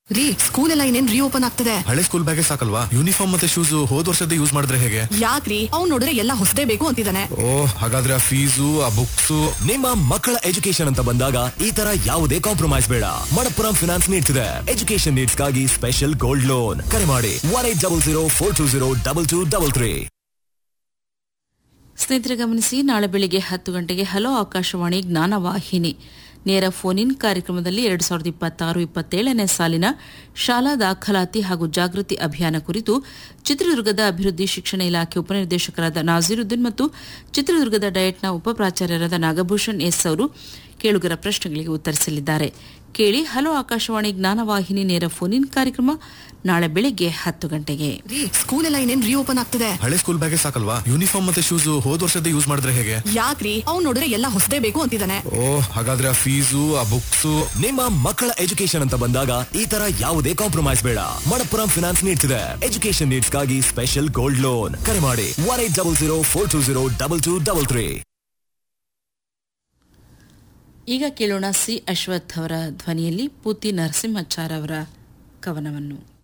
ರೀ ಸ್ಕೂಲ್ ಎಲ್ಲ ಇನ್ನೇನ್ ರೀಓಪನ್ ಆಗ್ತದೆ ಹಳೆ ಸ್ಕೂಲ್ ಬ್ಯಾಗೆ ಸಾಕಲ್ವಾ ಯೂನಿಫಾರ್ಮ್ ಮತ್ತೆ ಶೂಸ್ ಹೋದ್ ವರ್ಷದ ಯೂಸ್ ಮಾಡಿದ್ರೆ ಹೇಗೆ ಯಾಕ್ರಿ ಅವ್ನ್ ನೋಡಿದ್ರೆ ಎಲ್ಲ ಹೊಸದೇ ಬೇಕು ಅಂತಿದ್ದಾನೆ ಓ ಹಾಗಾದ್ರೆ ಆ ಫೀಸು ಆ ಬುಕ್ಸು ನಿಮ್ಮ ಮಕ್ಕಳ ಎಜುಕೇಶನ್ ಅಂತ ಬಂದಾಗ ಈ ತರ ಯಾವುದೇ ಕಾಂಪ್ರಮೈಸ್ ಬೇಡ ಮಣಪ್ಪುರಂ ಫಿನಾನ್ಸ್ ನೀಡ್ತಿದೆ ಎಜುಕೇಶನ್ ನೀಡ್ಸ್ ಗಾಗಿ ಸ್ಪೆಷಲ್ ಗೋಲ್ಡ್ ಲೋನ್ ಕರೆ ಮಾಡಿ one eight double zero four two zero double two double three ಸ್ನೇಹಿತರೆ ಗಮನಿಸಿ ನಾಳೆ ಬೆಳಿಗ್ಗೆ ಹತ್ತು ಗಂಟೆಗೆ ಹಲೋ ಆಕಾಶವಾಣಿ ಜ್ಞಾನವಾಹಿನಿ ನೇರ ಫೋನ್ ಇನ್ ಕಾರ್ಯಕ್ರಮದಲ್ಲಿ ಎರಡು ಸಾವಿರದ ಇಪ್ಪತ್ತಾರು ಇಪ್ಪತ್ತೇಳನೇ ಸಾಲಿನ ಶಾಲಾ ದಾಖಲಾತಿ ಹಾಗೂ ಜಾಗೃತಿ ಅಭಿಯಾನ ಕುರಿತು ಚಿತ್ರದುರ್ಗದ ಅಭಿವೃದ್ಧಿ ಶಿಕ್ಷಣ ಇಲಾಖೆ ಉಪನಿರ್ದೇಶಕರಾದ ನಾಜೀರುದ್ದೀನ್ ಮತ್ತು ಚಿತ್ರದುರ್ಗದ ಡಯಟ್ನ ಉಪಪ್ರಾಚಾರ್ಯರಾದ ನಾಗಭೂಷಣ್ ಎಸ್ ಅವರು ಕೇಳುಗರ ಪ್ರಶ್ನೆಗಳಿಗೆ ಉತ್ತರಿಸಲಿದ್ದಾರೆ ಕೇಳಿ ಹಲೋ ಆಕಾಶವಾಣಿ ಜ್ಞಾನವಾಹಿನಿ ನೇರ ಫೋನ್ ಇನ್ ಕಾರ್ಯಕ್ರಮ ನಾಳೆ ಬೆಳಿಗ್ಗೆ ಹತ್ತು ಗಂಟೆಗೆ ರೀ ಸ್ಕೂಲ್ ಎಲ್ಲ ಇನ್ನೇನ್ ರೀಓಪನ್ ಆಗ್ತದೆ ಹಳೆ ಸ್ಕೂಲ್ ಬ್ಯಾಗೆ ಸಾಕಲ್ವಾ ಯೂನಿಫಾರ್ಮ್ ಮತ್ತೆ ಶೂಸ್ ಹೋದ್ ವರ್ಷದ ಯೂಸ್ ಮಾಡಿದ್ರೆ ಹೇಗೆ ಯಾಕ್ರಿ ಅವ್ನ್ ನೋಡಿದ್ರೆ ಎಲ್ಲ ಹೊಸದೇ ಬೇಕು ಅಂತಿದ್ದಾನೆ ಓ ಹಾಗಾದ್ರೆ ಆ ಫೀಸು ಆ ಬುಕ್ಸು ನಿಮ್ಮ ಮಕ್ಕಳ ಎಜುಕೇಶನ್ ಅಂತ ಬಂದಾಗ ಈ ತರ ಯಾವುದೇ ಕಾಂಪ್ರಮೈಸ್ ಬೇಡ ಮಣಪ್ಪುರಂ ಫಿನಾನ್ಸ್ ನೀಡ್ತಿದೆ ಎಜುಕೇಶನ್ ನೀಡ್ಸ್ ಗಾಗಿ ಸ್ಪೆಷಲ್ ಗೋಲ್ಡ್ ಲೋನ್ ಕರೆ ಮಾಡಿ one eight double zero four two zero double two double three ಈಗ ಕೇಳೋಣ ಸಿ ಅಶ್ವಥ್ ಅವರ ಧ್ವನಿಯಲ್ಲಿ ಪೂತಿ ನರಸಿಂಹಾಚಾರ್ ಅವರ ಕವನವನ್ನು